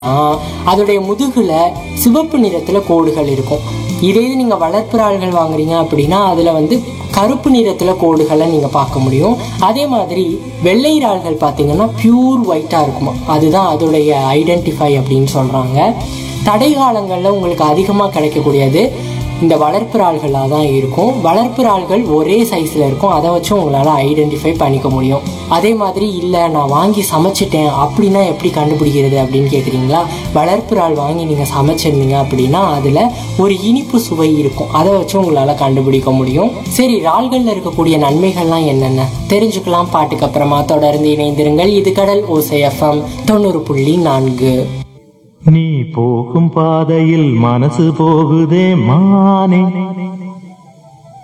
அதோடைய முதுகுல சிவப்பு நிறத்துல கோடுகள் இருக்கும் இதே இது நீங்க வளர்ப்பு இறால்கள் வாங்குறீங்க அப்படின்னா அதுல வந்து கருப்பு நிறத்துல கோடுகளை நீங்க பார்க்க முடியும் அதே மாதிரி வெள்ளை இறால்கள் பார்த்தீங்கன்னா பியூர் ஒயிட்டா இருக்குமா அதுதான் அதோடைய ஐடென்டிஃபை அப்படின்னு சொல்றாங்க தடை காலங்களில் உங்களுக்கு அதிகமாக கிடைக்கக்கூடியது இந்த வளர்ப்பு இறால்களாக தான் இருக்கும் வளர்ப்பு இறால்கள் ஒரே சைஸில் இருக்கும் அதை வச்சு உங்களால் ஐடென்டிஃபை பண்ணிக்க முடியும் அதே மாதிரி இல்லை நான் வாங்கி சமைச்சிட்டேன் அப்படின்னா எப்படி கண்டுபிடிக்கிறது அப்படின்னு கேட்குறீங்களா வளர்ப்பு இறால் வாங்கி நீங்கள் சமைச்சிருந்தீங்க அப்படின்னா அதில் ஒரு இனிப்பு சுவை இருக்கும் அதை வச்சு உங்களால் கண்டுபிடிக்க முடியும் சரி இறால்களில் இருக்கக்கூடிய நன்மைகள்லாம் என்னென்ன தெரிஞ்சுக்கலாம் பாட்டுக்கு அப்புறமா தொடர்ந்து இணைந்திருங்கள் இது கடல் ஓசை எஃப்எம் தொண்ணூறு புள்ளி நான்கு நீ போகும் பாதையில் மனசு போகுதே மானே